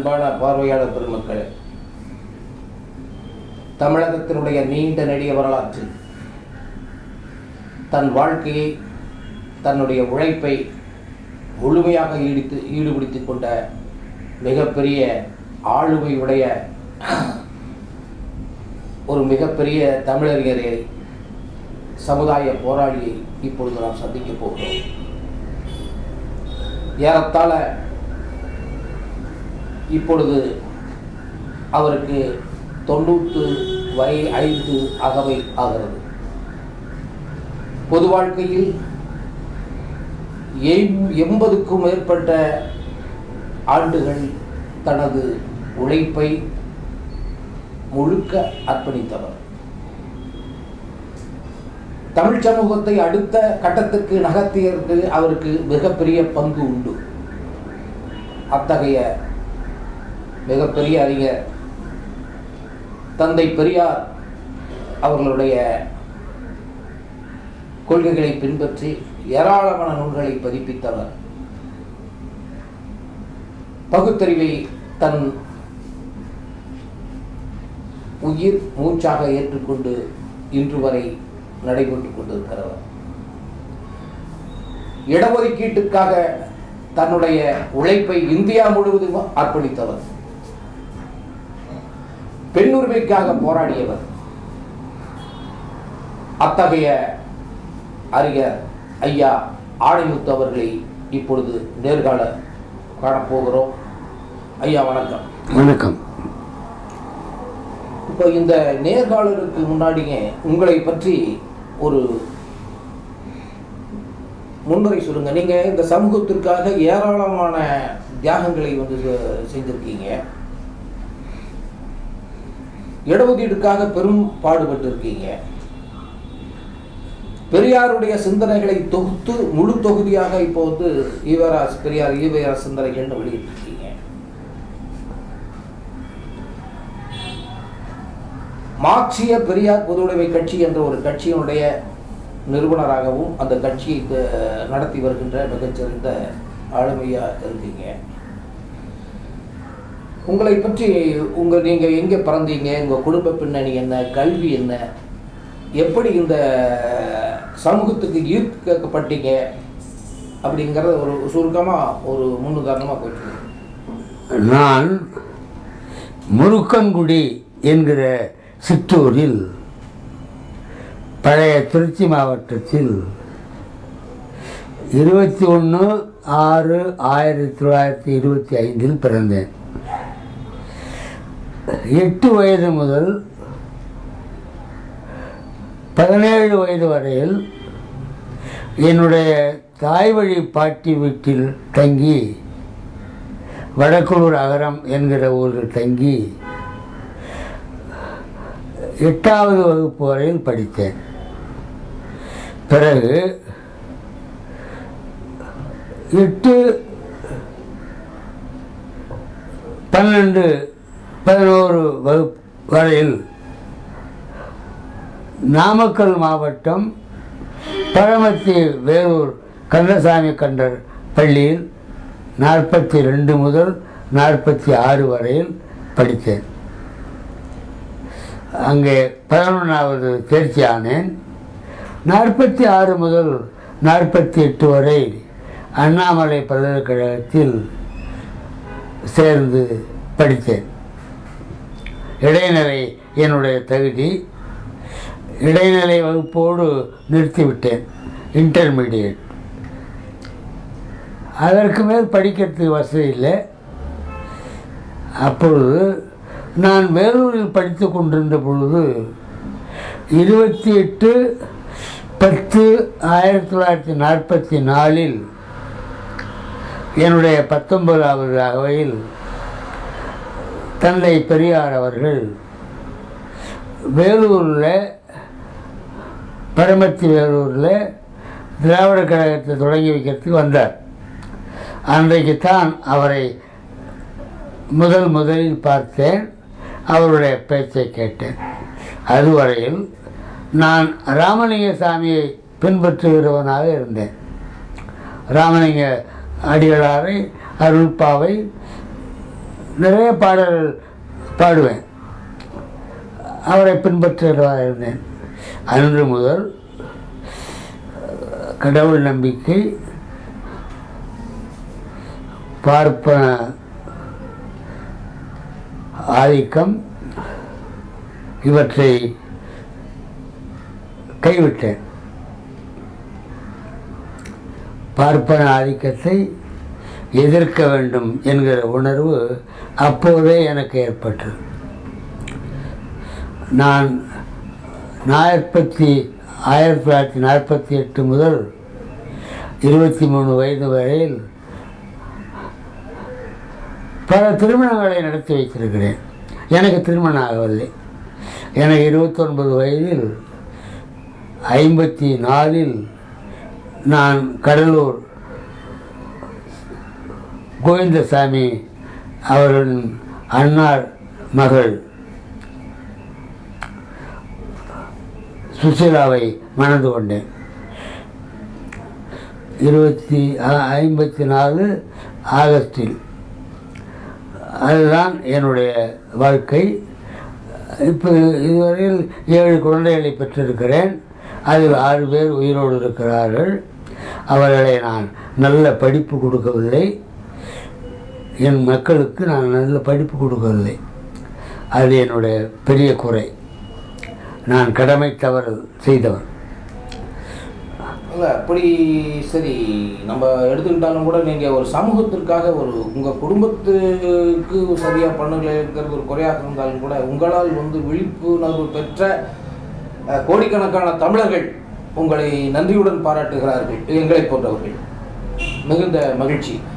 அன்பான பார்வையாளர் பெருமக்களே தமிழகத்தினுடைய நீண்ட நெடிய வரலாற்றில் தன் வாழ்க்கையை தன்னுடைய உழைப்பை முழுமையாக ஈடித்து ஈடுபடுத்திக் கொண்ட மிகப்பெரிய ஆளுமையுடைய ஒரு மிகப்பெரிய தமிழறிஞரை சமுதாய போராளியை இப்பொழுது நாம் சந்திக்கப் போகிறோம் ஏறத்தாழ இப்பொழுது அவருக்கு தொண்ணூற்று வரை ஐந்து அகவை ஆகிறது பொது வாழ்க்கையில் எம்- எண்பதுக்கும் மேற்பட்ட ஆண்டுகள் தனது உழைப்பை முழுக்க அர்ப்பணித்தவர் தமிழ் சமூகத்தை அடுத்த கட்டத்திற்கு நகர்த்தியதற்கு அவருக்கு மிகப்பெரிய பங்கு உண்டு அத்தகைய மிகப்பெரிய அறிஞர் தந்தை பெரியார் அவர்களுடைய கொள்கைகளை பின்பற்றி ஏராளமான நூல்களை பதிப்பித்தவர் பகுத்தறிவை தன் உயிர் மூச்சாக ஏற்றுக்கொண்டு இன்று வரை நடைபெற்றுக் கொண்டிருக்கிறவர் இடஒதுக்கீட்டுக்காக தன்னுடைய உழைப்பை இந்தியா முழுவதும் அர்ப்பணித்தவர் பெண் உரிமைக்காக போராடியவர் அத்தகைய அறிஞர் ஐயா ஆணைமுத்து அவர்களை இப்பொழுது நேர்காண காணப்போகிறோம் ஐயா வணக்கம் வணக்கம் இப்போ இந்த நேர்காணலுக்கு முன்னாடியே உங்களை பற்றி ஒரு முன்னுரை சொல்லுங்க நீங்க இந்த சமூகத்திற்காக ஏராளமான தியாகங்களை வந்து செ- செஞ்சிருக்கீங்க இடஒதுக்கீடுக்காக பெரும் பாடுபட்டு இருக்கீங்க பெரியாருடைய சிந்தனைகளை தொகுத்து முழு தொகுதியாக இப்போ வந்து ஈவராஸ் பெரியார் ஈவரா சிந்தனைகள்னு வெளியிட்டிருக்கீங்க மார்க்சிய பெரியார் பொதுவுடைமை கட்சி என்ற ஒரு கட்சியினுடைய நிறுவனராகவும் அந்த கட்சியை த- நடத்தி வருகின்ற மிகச்சிறந்த ஆளுமையா இருக்கீங்க உங்களை பற்றி உங்க நீங்க எங்க பிறந்தீங்க உங்க குடும்ப பின்னணி என்ன கல்வி என்ன எப்படி இந்த சமூகத்துக்கு ஈர்க்கப்பட்டீங்க அப்படிங்கிறத ஒரு சுருக்கமா ஒரு முன்னுதாரணமா போயிட்டு நான் முருக்கன்குடி என்கிற சிற்றூரில் பழைய திருச்சி மாவட்டத்தில் இருபத்தி ஒன்று ஆறு ஆயிரத்தி தொள்ளாயிரத்தி இருபத்தி ஐந்தில் பிறந்தேன் எட்டு வயது முதல் பதினேழு வயது வரையில் என்னுடைய தாய் வழி பாட்டி வீட்டில் தங்கி வடக்குளூர் அகரம் என்கிற ஊரில் தங்கி எட்டாவது வகுப்பு வரையில் படித்தேன் பிறகு எட்டு பன்னெண்டு பதினோரு வகுப்பு வரையில் நாமக்கல் மாவட்டம் பரமத்தி வேலூர் கந்தசாமி கண்டர் பள்ளியில் நாற்பத்தி ரெண்டு முதல் நாற்பத்தி ஆறு வரையில் படித்தேன் அங்கே பதினொன்றாவது தேர்ச்சி ஆனேன் நாற்பத்தி ஆறு முதல் நாற்பத்தி எட்டு வரை அண்ணாமலை பல்கலைக்கழகத்தில் சேர்ந்து படித்தேன் இடைநிலை என்னுடைய தகுதி இடைநிலை வகுப்போடு நிறுத்திவிட்டேன் இன்டர்மீடியட் அதற்கு மேல் படிக்கிறதுக்கு வசதி இல்லை அப்பொழுது நான் வேலூரில் படித்து கொண்டிருந்த பொழுது இருபத்தி எட்டு பத்து ஆயிரத்தி தொள்ளாயிரத்தி நாற்பத்தி நாலில் என்னுடைய பத்தொன்பதாவது அகவையில் தந்தை பெரியார் அவர்கள் வேலூரில் பரமத்தி வேலூரில் திராவிட கழகத்தை தொடங்கி வைக்கிறதுக்கு வந்தார் அன்றைக்கு தான் அவரை முதல் முதலில் பார்த்தேன் அவருடைய பேச்சை கேட்டேன் அதுவரையில் நான் ராமலிங்க சாமியை பின்பற்றுகிறவனாக இருந்தேன் ராமலிங்க அடிகளாரை அருள்பாவை நிறைய பாடல்கள் பாடுவேன் அவரை பின்பற்றுகிறதாக இருந்தேன் அன்று முதல் கடவுள் நம்பிக்கை பார்ப்பன ஆதிக்கம் இவற்றை கைவிட்டேன் பார்ப்பன ஆதிக்கத்தை எதிர்க்க வேண்டும் என்கிற உணர்வு அப்போதே எனக்கு ஏற்பட்டது நான் நாற்பத்தி ஆயிரத்தி தொள்ளாயிரத்தி நாற்பத்தி எட்டு முதல் இருபத்தி மூணு வயது வரையில் பல திருமணங்களை நடத்தி வைத்திருக்கிறேன் எனக்கு திருமணம் ஆகவில்லை எனக்கு இருபத்தொன்பது வயதில் ஐம்பத்தி நாலில் நான் கடலூர் கோவிந்தசாமி அவர்களின் அன்னார் மகள் சுசீலாவை மணந்து கொண்டேன் இருபத்தி ஐ- ஐம்பத்தி நாலு ஆகஸ்டில் அதுதான் என்னுடைய வாழ்க்கை இப்போ இதுவரையில் ஏழு குழந்தைகளை பெற்றிருக்கிறேன் அதில் ஆறு பேர் உயிரோடு இருக்கிறார்கள் அவர்களை நான் நல்ல படிப்பு கொடுக்கவில்லை என் மக்களுக்கு நான் நல்ல படிப்பு கொடுக்கவில்லை அது என்னுடைய பெரிய குறை நான் கடமை தவறு செய்தவன் இல்லை அப்படி சரி நம்ம எடுத்துக்கிட்டாலும் கூட நீங்கள் ஒரு சமூகத்திற்காக ஒரு உங்கள் குடும்பத்துக்கு சரியாக பண்ணலைங்கிறது ஒரு குறையாக இருந்தாலும் கூட உங்களால் வந்து விழிப்புணர்வு பெற்ற அஹ், கோடிக்கணக்கான தமிழர்கள் உங்களை நன்றியுடன் பாராட்டுகிறார்கள் எங்களை போன்றவர்கள் மிகுந்த மகிழ்ச்சி